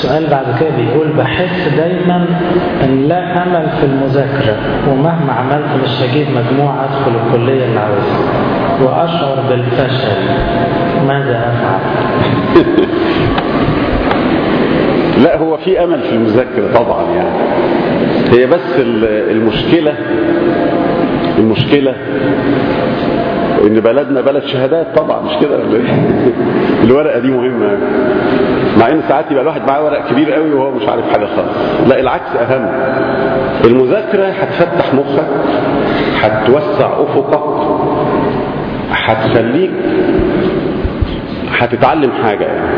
السؤال بعد كده بيقول بحس دايما ان لا امل في المذاكرة ومهما عملت مش هجيب مجموعة ادخل الكلية اللي عاوزها واشعر بالفشل ماذا افعل؟ لا هو في امل في المذاكره طبعا يعني هي بس المشكله المشكله ان بلدنا بلد شهادات طبعا مش كده ولا ايه الورقه دي مهمه يعني. مع ان ساعات يبقى الواحد معاه ورق كبير قوي وهو مش عارف حاجه خالص لا العكس اهم المذاكره هتفتح مخك هتوسع افقك هتخليك هتتعلم حاجه يعني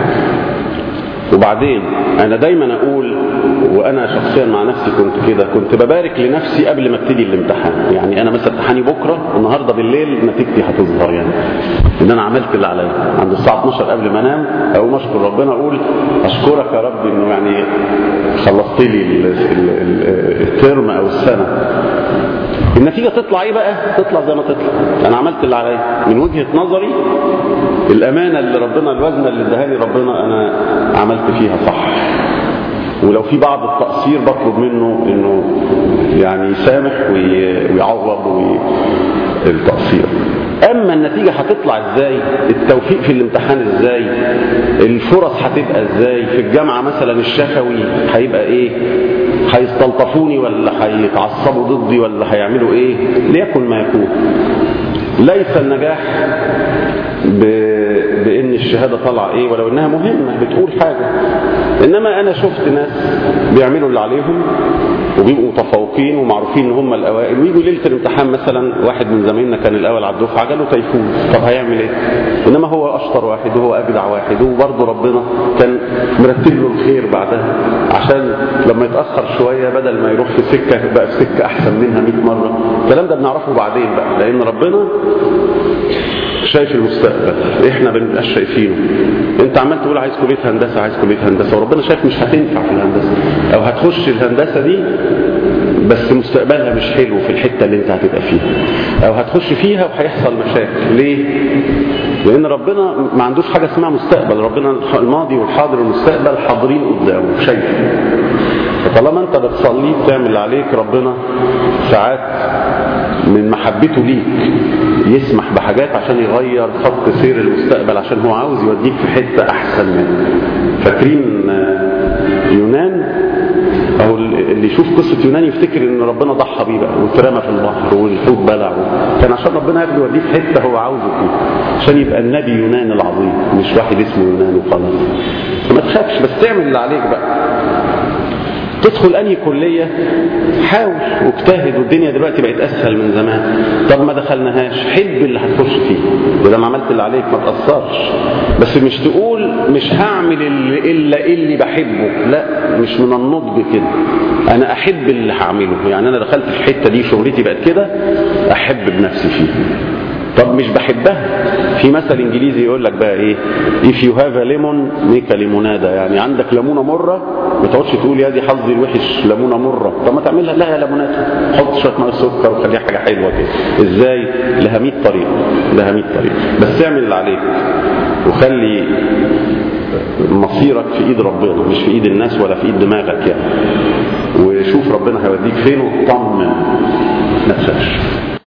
وبعدين انا دايما اقول وانا شخصيا مع نفسي كنت كده كنت ببارك لنفسي قبل ما ابتدي الامتحان يعني انا مثلا امتحاني بكره النهارده بالليل نتيجتي هتظهر يعني ان انا عملت اللي عليا عند الساعه 12 قبل ما انام اقوم اشكر ربنا اقول اشكرك يا رب انه يعني خلصت لي الترم او السنه النتيجة تطلع ايه بقى تطلع زي ما تطلع انا عملت اللي عليا من وجهة نظري الامانة اللي ربنا الوزنة اللي اداها لي ربنا انا عملت فيها صح ولو في بعض التقصير بطلب منه انه يعني يسامح ويعوض التقصير اما النتيجة هتطلع ازاي التوفيق في الامتحان ازاي الفرص هتبقى ازاي في الجامعة مثلا الشفوي هيبقى ايه هيستلطفوني ولا هيتعصبوا ضدي ولا هيعملوا ايه ليكن ما يكون ليس النجاح ب... بان الشهادة طالعة ايه ولو انها مهمة بتقول حاجة انما انا شفت ناس بيعملوا اللي عليهم وبيبقوا متفوقين ومعروفين ان هم الاوائل ويجوا ليله الامتحان مثلا واحد من زمايلنا كان الاول على الدفعه جاله تيفون طب هيعمل ايه؟ انما هو اشطر واحد وهو اجدع واحد وبرضه ربنا كان مرتب له الخير بعدها عشان لما يتاخر شويه بدل ما يروح في سكه بقى في سكه احسن منها 100 مره الكلام ده بنعرفه بعدين بقى لان ربنا شايف المستقبل احنا بنبقاش شايفينه انت عمال تقول عايز كليه هندسه عايز كليه هندسه وربنا شايف مش هتنفع في الهندسه او هتخش الهندسه دي بس مستقبلها مش حلو في الحته اللي انت هتبقى فيها او هتخش فيها وهيحصل مشاكل ليه لان ربنا ما عندوش حاجه اسمها مستقبل ربنا الماضي والحاضر والمستقبل حاضرين قدامه شايفه فطالما انت بتصلي بتعمل اللي عليك ربنا ساعات من محبته ليك يسمح بحاجات عشان يغير خط سير المستقبل عشان هو عاوز يوديك في حته احسن منه فاكرين يونان او اللي يشوف قصه يونان يفتكر ان ربنا ضحى بيه بقى واترمى في البحر والحوت بلعه كان عشان ربنا ياخده يوديه في حته هو عاوزه فيه عشان يبقى النبي يونان العظيم مش واحد اسمه يونان وخلاص فما تخافش بس تعمل اللي عليك بقى تدخل أي كلية حاول واجتهد والدنيا دلوقتي بقت أسهل من زمان طب ما دخلناهاش حب اللي هتخش فيه إذا ما عملت اللي عليك ما تأثرش بس مش تقول مش هعمل اللي إلا اللي بحبه لا مش من النضج كده أنا أحب اللي هعمله يعني أنا دخلت في الحتة دي شغلتي بقت كده أحب بنفسي فيه طب مش بحبها في مثل انجليزي يقول لك بقى ايه if you have a lemon make a limonada يعني عندك ليمونه مره ما تقعدش تقول يا دي حظي الوحش ليمونه مره طب ما تعملها لها ليمونات حط شويه ميه سكر وخليها حاجه حلوه كده ازاي لها 100 طريقه لها 100 طريقه بس اعمل اللي عليك وخلي مصيرك في ايد ربنا مش في ايد الناس ولا في ايد دماغك يعني وشوف ربنا هيوديك فين وطمن ما تخافش